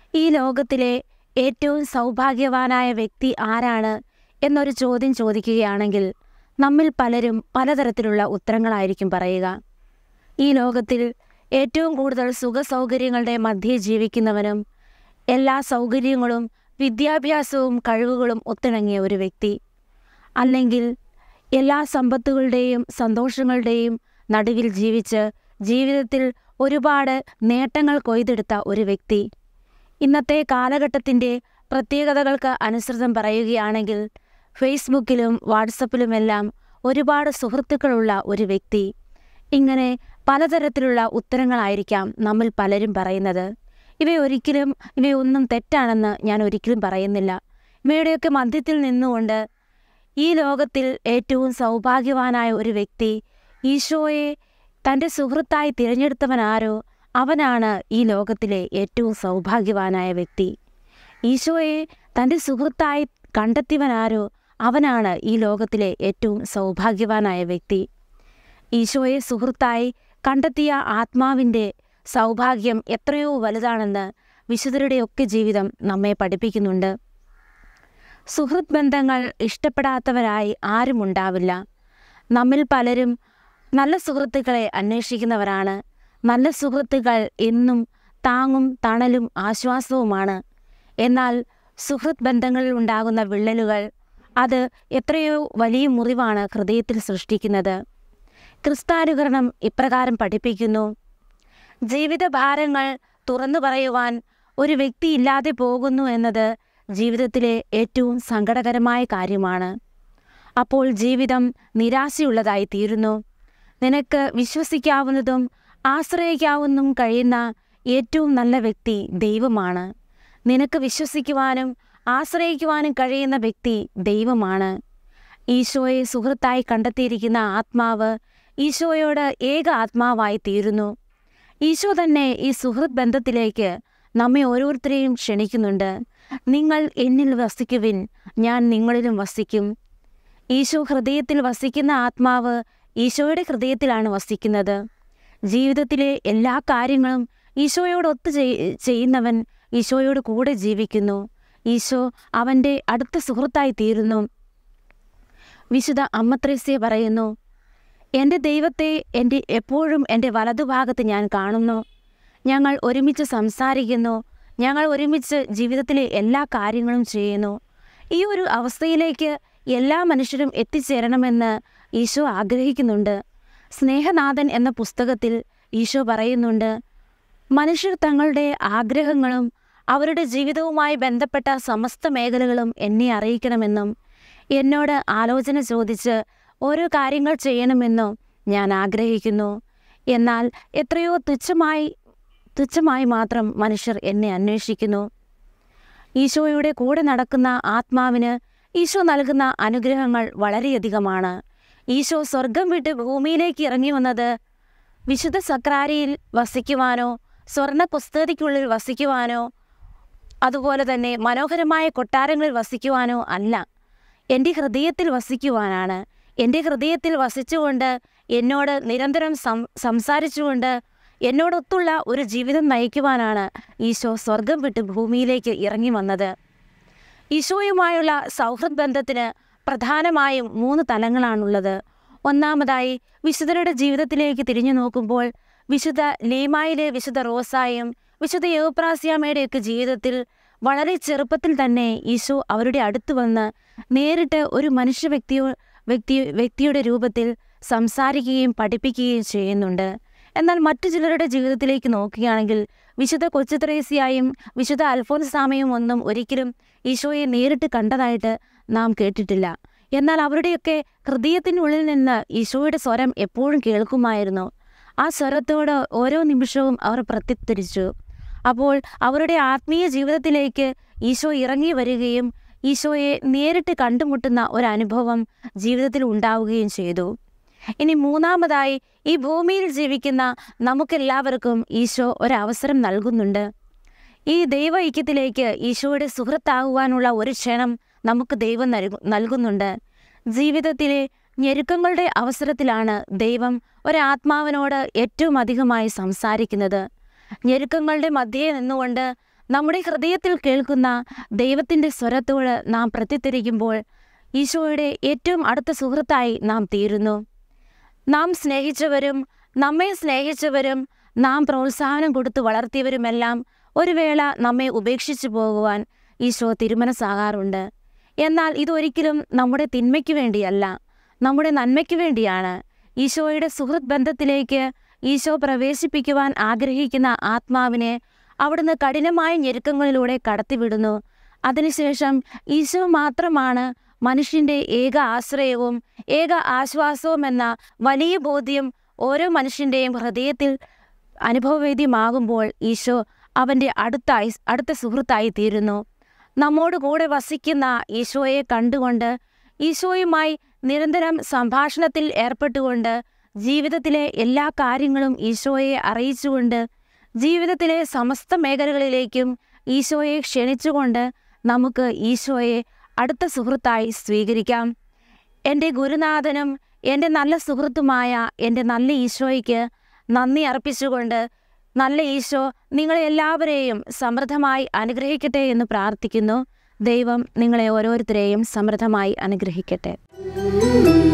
ഈ ലോകത്തിലെ ഏറ്റവും സൗഭാഗ്യവാനായ വ്യക്തി ആരാണ് എന്നൊരു ചോദ്യം ചോദിക്കുകയാണെങ്കിൽ നമ്മിൽ പലരും പലതരത്തിലുള്ള ഉത്തരങ്ങളായിരിക്കും പറയുക ഈ ലോകത്തിൽ ഏറ്റവും കൂടുതൽ സുഖസൗകര്യങ്ങളുടെ മധ്യേ ജീവിക്കുന്നവനും എല്ലാ സൗകര്യങ്ങളും വിദ്യാഭ്യാസവും കഴിവുകളും ഒത്തിണങ്ങിയ ഒരു വ്യക്തി അല്ലെങ്കിൽ എല്ലാ സമ്പത്തുകളുടെയും സന്തോഷങ്ങളുടെയും നടുവിൽ ജീവിച്ച് ജീവിതത്തിൽ ഒരുപാട് നേട്ടങ്ങൾ കൊയ്തെടുത്ത ഒരു വ്യക്തി ഇന്നത്തെ കാലഘട്ടത്തിൻ്റെ പ്രത്യേകതകൾക്ക് അനുസൃതം പറയുകയാണെങ്കിൽ ഫേസ്ബുക്കിലും വാട്സപ്പിലുമെല്ലാം ഒരുപാട് സുഹൃത്തുക്കളുള്ള ഒരു വ്യക്തി ഇങ്ങനെ പലതരത്തിലുള്ള ഉത്തരങ്ങളായിരിക്കാം നമ്മിൽ പലരും പറയുന്നത് ഇവയൊരിക്കലും ഇവയൊന്നും തെറ്റാണെന്ന് ഞാൻ ഒരിക്കലും പറയുന്നില്ല ഇവയുടെയൊക്കെ മധ്യത്തിൽ നിന്നുകൊണ്ട് ഈ ലോകത്തിൽ ഏറ്റവും സൗഭാഗ്യവാനായ ഒരു വ്യക്തി ഈശോയെ തൻ്റെ സുഹൃത്തായി തിരഞ്ഞെടുത്തവനാരോ അവനാണ് ഈ ലോകത്തിലെ ഏറ്റവും സൗഭാഗ്യവാനായ വ്യക്തി ഈശോയെ തൻ്റെ സുഹൃത്തായി കണ്ടെത്തിയവനാരോ അവനാണ് ഈ ലോകത്തിലെ ഏറ്റവും സൗഭാഗ്യവാനായ വ്യക്തി ഈശോയെ സുഹൃത്തായി കണ്ടെത്തിയ ആത്മാവിൻ്റെ സൗഭാഗ്യം എത്രയോ വലുതാണെന്ന് വിശുദ്ധരുടെയൊക്കെ ജീവിതം നമ്മെ പഠിപ്പിക്കുന്നുണ്ട് സുഹൃത്ത് ബന്ധങ്ങൾ ഇഷ്ടപ്പെടാത്തവരായി ആരും ഉണ്ടാവില്ല നമ്മിൽ പലരും നല്ല സുഹൃത്തുക്കളെ അന്വേഷിക്കുന്നവരാണ് നല്ല സുഹൃത്തുക്കൾ എന്നും താങ്ങും തണലും ആശ്വാസവുമാണ് എന്നാൽ സുഹൃത്ത് ബന്ധങ്ങളിൽ ഉണ്ടാകുന്ന വിള്ളലുകൾ അത് എത്രയോ വലിയ മുറിവാണ് ഹൃദയത്തിൽ സൃഷ്ടിക്കുന്നത് ക്രിസ്താനുകരണം ഇപ്രകാരം പഠിപ്പിക്കുന്നു ജീവിതഭാരങ്ങൾ തുറന്നു പറയുവാൻ ഒരു വ്യക്തി ഇല്ലാതെ പോകുന്നു എന്നത് ജീവിതത്തിലെ ഏറ്റവും സങ്കടകരമായ കാര്യമാണ് അപ്പോൾ ജീവിതം നിരാശയുള്ളതായി തീരുന്നു നിനക്ക് വിശ്വസിക്കാവുന്നതും ആശ്രയിക്കാവുന്നതും കഴിയുന്ന ഏറ്റവും നല്ല വ്യക്തി ദൈവമാണ് നിനക്ക് വിശ്വസിക്കുവാനും ആശ്രയിക്കുവാനും കഴിയുന്ന വ്യക്തി ദൈവമാണ് ഈശോയെ സുഹൃത്തായി കണ്ടെത്തിയിരിക്കുന്ന ആത്മാവ് ഈശോയോട് ഏക ആത്മാവായി തീരുന്നു ഈശോ തന്നെ ഈ സുഹൃത്ത് ബന്ധത്തിലേക്ക് നമ്മെ ഓരോരുത്തരെയും ക്ഷണിക്കുന്നുണ്ട് നിങ്ങൾ എന്നിൽ വസിക്കുവിൻ ഞാൻ നിങ്ങളിലും വസിക്കും ഈശോ ഹൃദയത്തിൽ വസിക്കുന്ന ആത്മാവ് ഈശോയുടെ ഹൃദയത്തിലാണ് വസിക്കുന്നത് ജീവിതത്തിലെ എല്ലാ കാര്യങ്ങളും ഈശോയോടൊത്ത് ചെയ്- ചെയ്യുന്നവൻ ഈശോയോട് കൂടെ ജീവിക്കുന്നു ഈശോ അവൻ്റെ അടുത്ത സുഹൃത്തായി തീരുന്നു വിശുദ്ധ അമ്മത്രേസ്യ പറയുന്നു എൻ്റെ ദൈവത്തെ എൻ്റെ എപ്പോഴും എൻ്റെ വലതുഭാഗത്ത് ഞാൻ കാണുന്നു ഞങ്ങൾ ഒരുമിച്ച് സംസാരിക്കുന്നു ഞങ്ങൾ ഒരുമിച്ച് ജീവിതത്തിലെ എല്ലാ കാര്യങ്ങളും ചെയ്യുന്നു ഈ ഒരു അവസ്ഥയിലേക്ക് എല്ലാ മനുഷ്യരും എത്തിച്ചേരണമെന്ന് ഈശോ ആഗ്രഹിക്കുന്നുണ്ട് സ്നേഹനാഥൻ എന്ന പുസ്തകത്തിൽ ഈശോ പറയുന്നുണ്ട് മനുഷ്യർ തങ്ങളുടെ ആഗ്രഹങ്ങളും അവരുടെ ജീവിതവുമായി ബന്ധപ്പെട്ട സമസ്ത മേഖലകളും എന്നെ അറിയിക്കണമെന്നും എന്നോട് ആലോചന ചോദിച്ച് ഓരോ കാര്യങ്ങൾ ചെയ്യണമെന്നും ഞാൻ ആഗ്രഹിക്കുന്നു എന്നാൽ എത്രയോ തുച്ഛമായി തുച്ഛമായി മാത്രം മനുഷ്യർ എന്നെ അന്വേഷിക്കുന്നു ഈശോയുടെ കൂടെ നടക്കുന്ന ആത്മാവിന് ഈശോ നൽകുന്ന അനുഗ്രഹങ്ങൾ വളരെയധികമാണ് ഈശോ സ്വർഗം വിട്ട് ഭൂമിയിലേക്ക് ഇറങ്ങി വന്നത് വിശുദ്ധ സക്രാരിയിൽ വസിക്കുവാനോ സ്വർണ്ണ പുസ്തകത്തിക്കുള്ളിൽ വസിക്കുവാനോ അതുപോലെ തന്നെ മനോഹരമായ കൊട്ടാരങ്ങളിൽ വസിക്കുവാനോ അല്ല എൻ്റെ ഹൃദയത്തിൽ വസിക്കുവാനാണ് എൻ്റെ ഹൃദയത്തിൽ വസിച്ചുകൊണ്ട് എന്നോട് നിരന്തരം സം സംസാരിച്ചുകൊണ്ട് എന്നോടൊത്തുള്ള ഒരു ജീവിതം നയിക്കുവാനാണ് ഈശോ സ്വർഗം വിട്ട് ഭൂമിയിലേക്ക് ഇറങ്ങി വന്നത് ഈശോയുമായുള്ള സൗഹൃദ ബന്ധത്തിന് പ്രധാനമായും മൂന്ന് തലങ്ങളാണുള്ളത് ഒന്നാമതായി വിശുദ്ധരുടെ ജീവിതത്തിലേക്ക് തിരിഞ്ഞു നോക്കുമ്പോൾ വിശുദ്ധ ലീമായിലെ വിശുദ്ധ റോസായും വിശുദ്ധ യോപ്രാസ്യാമയുടെയൊക്കെ ജീവിതത്തിൽ വളരെ ചെറുപ്പത്തിൽ തന്നെ ഈശോ അവരുടെ അടുത്ത് വന്ന് നേരിട്ട് ഒരു മനുഷ്യ വ്യക്തിയോ വ്യക്തി വ്യക്തിയുടെ രൂപത്തിൽ സംസാരിക്കുകയും പഠിപ്പിക്കുകയും ചെയ്യുന്നുണ്ട് എന്നാൽ മറ്റു ചിലരുടെ ജീവിതത്തിലേക്ക് നോക്കുകയാണെങ്കിൽ വിശുദ്ധ കൊച്ചു ത്രേസ്യായും വിശുദ്ധ അൽഫോൻസാമയും ഒന്നും ഒരിക്കലും ഈശോയെ നേരിട്ട് കണ്ടതായിട്ട് നാം കേട്ടിട്ടില്ല എന്നാൽ അവരുടെയൊക്കെ ഹൃദയത്തിനുള്ളിൽ നിന്ന് ഈശോയുടെ സ്വരം എപ്പോഴും കേൾക്കുമായിരുന്നു ആ സ്വരത്തോട് ഓരോ നിമിഷവും അവർ പ്രത്യുത്തരിച്ചു അപ്പോൾ അവരുടെ ആത്മീയ ജീവിതത്തിലേക്ക് ഈശോ ഇറങ്ങി വരികയും ഈശോയെ നേരിട്ട് കണ്ടുമുട്ടുന്ന ഒരനുഭവം ജീവിതത്തിൽ ഉണ്ടാവുകയും ചെയ്തു ഇനി മൂന്നാമതായി ഈ ഭൂമിയിൽ ജീവിക്കുന്ന നമുക്കെല്ലാവർക്കും ഈശോ ഒരവസരം നൽകുന്നുണ്ട് ഈ ദൈവ ഐക്യത്തിലേക്ക് ഈശോയുടെ സുഹൃത്താകുവാനുള്ള ഒരു ക്ഷണം നമുക്ക് ദൈവം നൽകു നൽകുന്നുണ്ട് ജീവിതത്തിലെ ഞെരുക്കങ്ങളുടെ അവസരത്തിലാണ് ദൈവം ഒരാത്മാവിനോട് ഏറ്റവും അധികമായി സംസാരിക്കുന്നത് ഞെരുക്കങ്ങളുടെ മധ്യേ നിന്നുകൊണ്ട് നമ്മുടെ ഹൃദയത്തിൽ കേൾക്കുന്ന ദൈവത്തിൻ്റെ സ്വരത്തോട് നാം പ്രത്യുത്തരിക്കുമ്പോൾ ഈശോയുടെ ഏറ്റവും അടുത്ത സുഹൃത്തായി നാം തീരുന്നു നാം സ്നേഹിച്ചവരും നമ്മെ സ്നേഹിച്ചവരും നാം പ്രോത്സാഹനം കൊടുത്തു വളർത്തിയവരുമെല്ലാം ഒരു വേള നമ്മെ ഉപേക്ഷിച്ചു പോകുവാൻ ഈശോ തിരുമനസ്സാകാറുണ്ട് എന്നാൽ ഇതൊരിക്കലും നമ്മുടെ തിന്മയ്ക്ക് വേണ്ടിയല്ല നമ്മുടെ നന്മയ്ക്ക് വേണ്ടിയാണ് ഈശോയുടെ സുഹൃത്ത് ബന്ധത്തിലേക്ക് ഈശോ പ്രവേശിപ്പിക്കുവാൻ ആഗ്രഹിക്കുന്ന ആത്മാവിനെ അവിടുന്ന് കഠിനമായ ഞെരുക്കങ്ങളിലൂടെ കടത്തിവിടുന്നു അതിനുശേഷം ഈശോ മാത്രമാണ് മനുഷ്യൻ്റെ ഏക ആശ്രയവും ഏക ആശ്വാസവും എന്ന വലിയ ബോധ്യം ഓരോ മനുഷ്യൻ്റെയും ഹൃദയത്തിൽ അനുഭവവേദ്യമാകുമ്പോൾ ഈശോ അവൻ്റെ അടുത്തായി അടുത്ത സുഹൃത്തായി തീരുന്നു നമ്മോട് കൂടെ വസിക്കുന്ന ഈശോയെ കണ്ടുകൊണ്ട് ഈശോയുമായി നിരന്തരം സംഭാഷണത്തിൽ ഏർപ്പെട്ടുകൊണ്ട് ജീവിതത്തിലെ എല്ലാ കാര്യങ്ങളും ഈശോയെ അറിയിച്ചുകൊണ്ട് ജീവിതത്തിലെ സമസ്ത മേഖലകളിലേക്കും ഈശോയെ ക്ഷണിച്ചുകൊണ്ട് നമുക്ക് ഈശോയെ അടുത്ത സുഹൃത്തായി സ്വീകരിക്കാം എൻ്റെ ഗുരുനാഥനും എൻ്റെ നല്ല സുഹൃത്തുമായ എൻ്റെ നല്ല ഈശോയ്ക്ക് നന്ദി അർപ്പിച്ചുകൊണ്ട് നല്ല ഈശോ നിങ്ങളെ എല്ലാവരെയും സമൃദ്ധമായി അനുഗ്രഹിക്കട്ടെ എന്ന് പ്രാർത്ഥിക്കുന്നു ദൈവം നിങ്ങളെ ഓരോരുത്തരെയും സമൃദ്ധമായി അനുഗ്രഹിക്കട്ടെ thank you